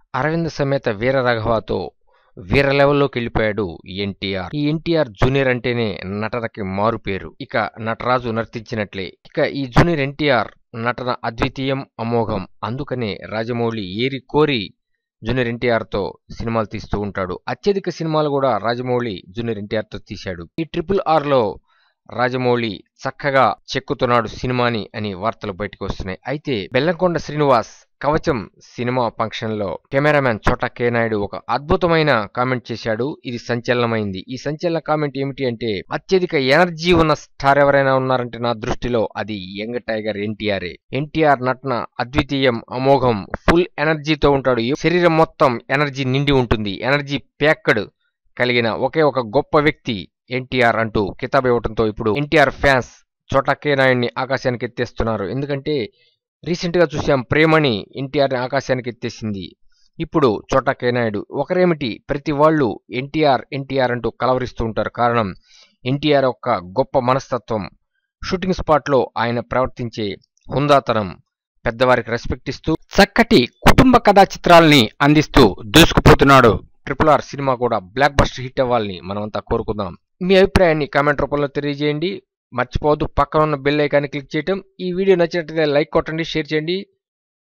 అరవింద్ సమేత వీర రాఘవతో వీర లెవెల్లోకి వెళ్ళిపోయాడు ఎన్టీఆర్ ఈ ఎన్టీఆర్ జూనియర్ అంటేనే నటనకి మారు పేరు ఇక నటరాజు నర్తించినట్లే ఇక ఈ జూనియర్ ఎన్టీఆర్ నటన అద్వితీయం అమోఘం అందుకనే రాజమౌళి ఏరి కోరి జూనియర్ ఎన్టీఆర్ తో సినిమాలు తీస్తూ ఉంటాడు అత్యధిక సినిమాలు కూడా రాజమౌళి జూనియర్ ఎన్టీఆర్ తో తీశాడు ఈ ట్రిపుల్ ఆర్ లో రాజమౌళి చక్కగా చెక్కుతున్నాడు సినిమాని అని వార్తలు బయటకు వస్తున్నాయి అయితే బెల్లంకొండ శ్రీనివాస్ కవచం సినిమా ఫంక్షన్ లో కెమెరామ్యాన్ చోటా కే నాయుడు ఒక అద్భుతమైన కామెంట్ చేశాడు ఇది సంచలనమైంది ఈ సంచలన కామెంట్ ఏమిటి అంటే అత్యధిక ఎనర్జీ ఉన్న స్టార్ ఎవరైనా ఉన్నారంటే నా దృష్టిలో అది యంగ్ టైగర్ ఎన్టీఆర్ ఎన్టీఆర్ నటన అద్వితీయం అమోఘం ఫుల్ ఎనర్జీతో ఉంటాడు శరీరం మొత్తం ఎనర్జీ నిండి ఉంటుంది ఎనర్జీ ప్యాక్డ్ కలిగిన ఒకే ఒక గొప్ప వ్యక్తి ఎన్టీఆర్ అంటూ కితాబ్ ఇవ్వడంతో ఇప్పుడు ఎన్టీఆర్ ఫ్యాన్స్ చోటా కే నాయుడిని ఆకాశానికి ఎత్తేస్తున్నారు ఎందుకంటే రీసెంట్ గా చూసాం ప్రేమని ఎన్టీఆర్ ని ఆకాశానికి ఎత్తేసింది ఇప్పుడు చోటా కే నాయుడు ఒకరేమిటి ప్రతి వాళ్ళు ఎన్టీఆర్ ఎన్టీఆర్ అంటూ కలవరిస్తూ ఉంటారు కారణం ఎన్టీఆర్ యొక్క గొప్ప మనస్తత్వం షూటింగ్ స్పాట్ లో ఆయన ప్రవర్తించే హుందాతనం పెద్దవారికి రెస్పెక్ట్ ఇస్తూ చక్కటి కుటుంబ కథా చిత్రాల్ని అందిస్తూ దూసుకుపోతున్నాడు ట్రిపుల్ ఆర్ సినిమా కూడా బ్లాక్ బస్టర్ హిట్ అవ్వాలని మనమంతా కోరుకుందాం మీ అభిప్రాయాన్ని కామెంట్ రూపంలో తెలియజేయండి మర్చిపోవద్దు పక్కన ఉన్న బెల్ ఐకాన్ని క్లిక్ చేయటం ఈ వీడియో నచ్చినట్లయితే లైక్ కొట్టండి షేర్ చేయండి